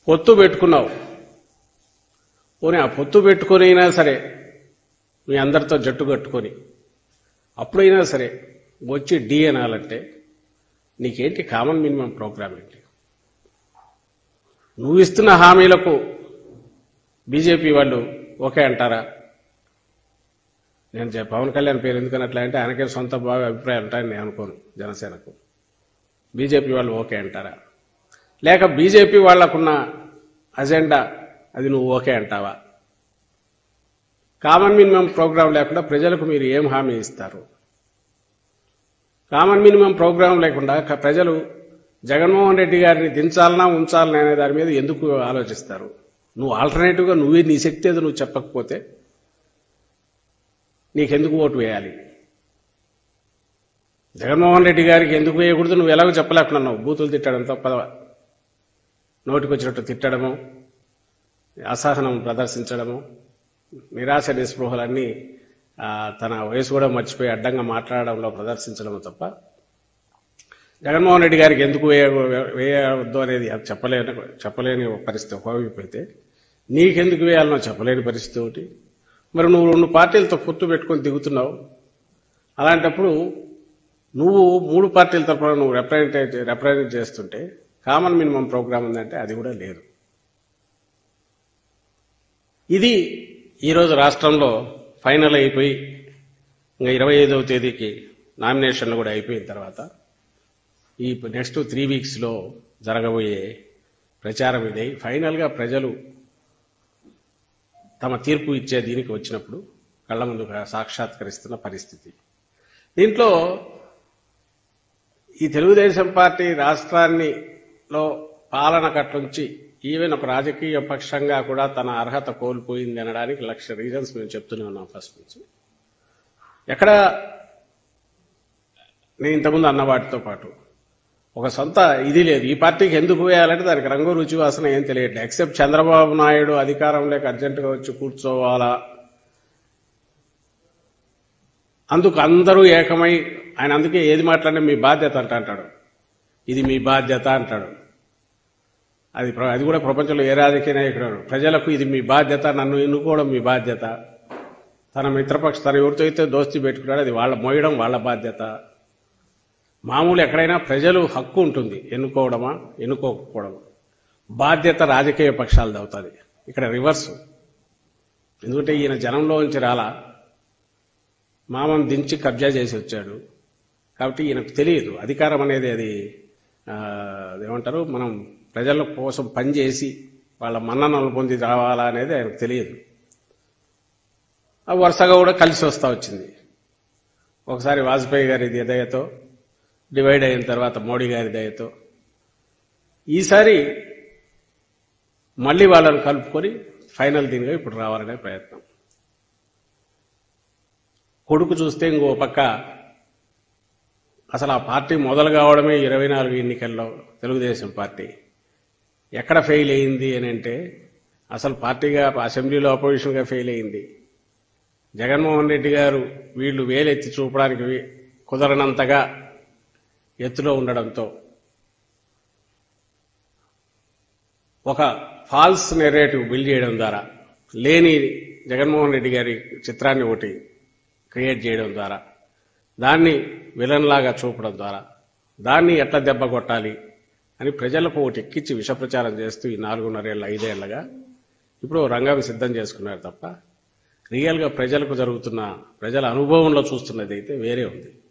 పొత్తు పెట్టుకున్నావు పోనీ ఆ పొత్తు పెట్టుకొని అయినా సరే మీ అందరితో జట్టు కట్టుకొని అప్పుడైనా సరే వచ్చి డి అనాలంటే నీకేంటి కామన్ మినిమం ప్రోగ్రామ్ ఏంటి నువ్వు ఇస్తున్న హామీలకు బీజేపీ వాళ్ళు ఓకే అంటారా నేను చె- పవన్ కళ్యాణ్ పేరు ఎందుకనట్లా అంటే ఆయనకే సొంత బాగా అభిప్రాయాలు ఉంటాయని నేను అనుకోను జనసేనకు బీజేపీ వాళ్ళు ఓకే అంటారా లేక బీజేపీ వాళ్లకున్న అజెండా అది నువ్వు ఓకే అంటావా కామన్ మినిమం ప్రోగ్రాం లేకుండా ప్రజలకు మీరు ఏం హామీ ఇస్తారు కామన్ మినిమం ప్రోగ్రాం లేకుండా క- ప్రజలు జగన్మోహన్ రెడ్డి గారిని దించాలనా ఉంచాలనా అనే దాని మీద ఎందుకు ఆలోచిస్తారు నువ్వు ఆల్టర్నేటివ్గా నువ్వే నీ శక్తి ఏదో నువ్వు చెప్పకపోతే నీకెందుకు ఓటు వేయాలి జగన్మోహన్ రెడ్డి గారికి ఎందుకు వేయకూడదు నువ్వు ఎలాగో చెప్పలేకున్నావు బూతులు తిట్టడం తప్ప నోటికి వచ్చినట్టు తిట్టడము అసహనం ప్రదర్శించడము నిరాశ నిస్పృహలన్నీ ఆ, తన వయసు కూడా మర్చిపోయి అడ్డంగా మాట్లాడడంలో ప్రదర్శించడము తప్ప జగన్మోహన్ రెడ్డి గారికి ఎందుకు వేయ వేయవద్దు అనేది అది చెప్పలేని చెప్పలేని ఒక పరిస్థితి ఒకవైపు నీకెందుకు వేయాలనో చెప్పలేని పరిస్థితి ఒకటి మరి నువ్వు రెండు పార్టీలతో పొత్తు పెట్టుకొని దిగుతున్నావు అలాంటప్పుడు నువ్వు మూడు పార్టీల తరపున నువ్వు రిప్రజెంటేట్ రిప్రజెంట్ చేస్తుంటే కామన్ మినిమం ప్రోగ్రామ్ ఉందంటే అది కూడా లేదు ఇది ఈరోజు రాష్ట్రంలో ఫైనల్ అయిపోయి ఇంకా ఇరవై ఐదవ తేదీకి నామినేషన్లు కూడా అయిపోయిన తర్వాత ఈ నెక్స్ట్ త్రీ వీక్స్లో జరగబోయే ప్రచారం ఇదే ఫైనల్గా ప్రజలు తమ తీర్పు ఇచ్చే దీనికి వచ్చినప్పుడు కళ్ళ ముందు సాక్షాత్కరిస్తున్న పరిస్థితి దీంట్లో ఈ తెలుగుదేశం పార్టీ రాష్ట్రాన్ని లో పాలన కట్లుంచి ఈవెన్ ఒక రాజకీయ పక్షంగా కూడా తన అర్హత కోల్పోయింది అనడానికి లక్ష రీజన్స్ మేము చెప్తూనే ఉన్నాం ఫస్ట్ నుంచి ఎక్కడ నేను ఇంతకుముందు అన్న వాటితో పాటు ఒక సొంత ఇది లేదు ఈ పార్టీకి ఎందుకు వేయాలంటే దానికి రంగు రుచి వాసన ఏం తెలియట్లేదు ఎక్సెప్ట్ చంద్రబాబు నాయుడు అధికారం లేక అర్జెంటుగా వచ్చి కూర్చోవాలా అందుకు అందరూ ఏకమై ఆయన అందుకే ఏది మాట్లాడినా మీ బాధ్యత అంట అంటాడు ఇది మీ బాధ్యత అంటాడు అది ప్ర- అది కూడా ప్రపంచంలో ఏ రాజకీయ నాయకుడు అన్నాడు. ప్రజలకు ఇది మీ బాధ్యత నన్ను ఎన్నుకోవడం మీ బాధ్యత తన మిత్రపక్ష తన ఎవరితో అయితే దోస్తీ పెట్టుకున్నాడో అది వాళ్ళ మోయడం వాళ్ళ బాధ్యత మామూలు ఎక్కడైనా ప్రజలు హక్కు ఉంటుంది ఎన్నుకోవడమా ఎన్నుకోకపోవడమా బాధ్యత రాజకీయ పక్షాలది అవుతుంది ఇక్కడ రివర్స్ ఎందుకంటే ఈయన జనంలో నుంచి రాలా మామను దించి కబ్జా చేసి వచ్చాడు కాబట్టి ఈయనకు తెలియదు అధికారం అనేది అది ఆ, ఏమంటారు మనం ప్రజల కోసం పనిచేసి వాళ్ళ మన్ననలు పొంది రావాలా అనేది ఆయనకు తెలియదు ఆ వరుసగా కూడా కలిసి వస్తా వచ్చింది ఒకసారి వాజ్పేయి గారి దయతో డివైడ్ అయిన తర్వాత మోడీ గారి దయతో ఈసారి మళ్ళీ వాళ్ళని కలుపుకొని ఫైనల్ దీనిగా ఇప్పుడు రావాలనే ప్రయత్నం కొడుకు చూస్తే ఇంకో పక్క అసలు ఆ పార్టీ మొదలు కావడమే ఇరవై నాలుగు ఎన్నికల్లో తెలుగుదేశం పార్టీ ఎక్కడ ఫెయిల్ అయింది అని అంటే అసలు పార్టీగా అసెంబ్లీలో అపోజిషన్గా ఫెయిల్ అయింది జగన్మోహన్ రెడ్డి గారు వీళ్ళు వేలెత్తి చూపడానికి వీ- కుదరనంతగా ఎత్తులో ఉండడంతో ఒక ఫాల్స్ నెరేటివ్ బిల్డ్ చేయడం ద్వారా లేని జగన్మోహన్ రెడ్డి గారి చిత్రాన్ని ఒకటి క్రియేట్ చేయడం ద్వారా దాన్ని విలన్ లాగా చూపడం ద్వారా దాన్ని ఎట్లా దెబ్బ కొట్టాలి అని ప్రజలకు ఒకటి ఎక్కించి విషప్రచారం చేస్తూ ఈ నాలుగున్నరేళ్ళ ఐదేళ్లగా ఇప్పుడు ఓ రంగం సిద్ధం చేసుకున్నారు తప్ప రియల్గా ప్రజలకు జరుగుతున్న ప్రజల అనుభవంలో చూస్తున్నది అయితే వేరే ఉంది